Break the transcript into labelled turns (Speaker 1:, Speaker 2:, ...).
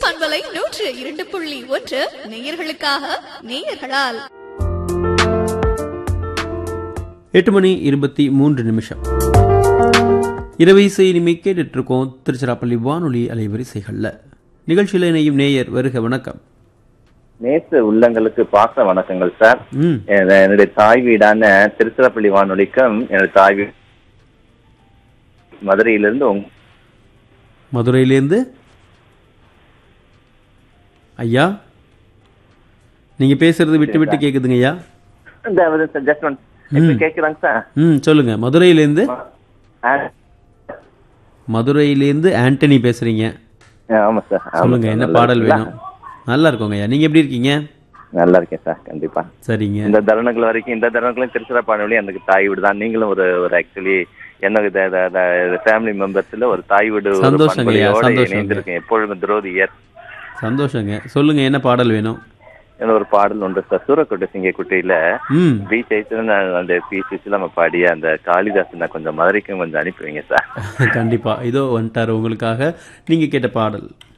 Speaker 1: பண்பலை நூற்று இரண்டு புள்ளி ஒன்று நேயர்களுக்காக நேயர்களால்
Speaker 2: எட்டு மணி இருபத்தி மூன்று நிமிஷம் இரவு இசை இனிமே கேட்டுட்டு இருக்கோம் திருச்சிராப்பள்ளி வானொலி அலைவரிசைகள்ல நிகழ்ச்சியில் இணையும் நேயர் வருக வணக்கம்
Speaker 3: நேச உள்ளங்களுக்கு பாச வணக்கங்கள் சார்
Speaker 2: ம்
Speaker 3: என- என்னுடைய தாய் வீடான திருச்சிராப்பள்ளி வானொலிக்கும் என்னுடைய தாய் வீடு மதுரையிலிருந்து உங்க
Speaker 2: மதுரையிலேருந்து ஐயா நீங்க பேசுறது விட்டு விட்டு கேக்குதுங்க ஐயா
Speaker 3: இந்த ஜஸ்ட் ஒன் இப்ப கேக்குறாங்க சார்
Speaker 2: ம் சொல்லுங்க மதுரையிலேருந்து
Speaker 3: ஆ,
Speaker 2: மதுரையிலேருந்து ஆண்டனி பேசுறீங்க
Speaker 3: ஆமா சார் ஆமா
Speaker 2: சொல்லுங்க
Speaker 3: சார்.
Speaker 2: என்ன
Speaker 3: நல்லா
Speaker 2: பாடல்
Speaker 3: இருக்கீங்களா?
Speaker 2: வேணும் நல்லா இருக்கோங்க ஐயா நீங்க எப்படி இருக்கீங்க
Speaker 3: நல்லா இருக்கேன் சார் கண்டிப்பா
Speaker 2: சரிங்க
Speaker 3: இந்த தருணங்கள் வரைக்கும் இந்த தருணங்களும் திருச்சிராப்பள்ளி எனக்கு தாய் வீடு தான் நீங்களும் ஒரு ஒரு ஆக்சுவலி என்ன ஃபேமிலி மெம்பர்ஸ்ல ஒரு தாய் வீடு ஒரு
Speaker 2: சந்தோஷங்க ஐயா,
Speaker 3: பண்புலையோட
Speaker 2: சந்தோஷங்க.
Speaker 3: இணைந்திருக்கேன் எப்பொழுதும் திரோதி இயர்
Speaker 2: சந்தோஷங்க சொல்லுங்க என்ன பாடல் வேணும்
Speaker 3: என்ன ஒரு பாடல் உண்டு சார் சூரக்கோட்டை சிங்கக்குட்டையில
Speaker 2: ம்
Speaker 3: பி சைத்துல அந்த பிசிசி நம்ம பாடிய அந்த காளிதாசனை கொஞ்சம் மதுரைக்கும் கொஞ்சம் அனுப்பி வைங்க சார்
Speaker 2: கண்டிப்பா இதோ வந்துட்டாரு உங்களுக்காக நீங்க கேட்ட பாடல்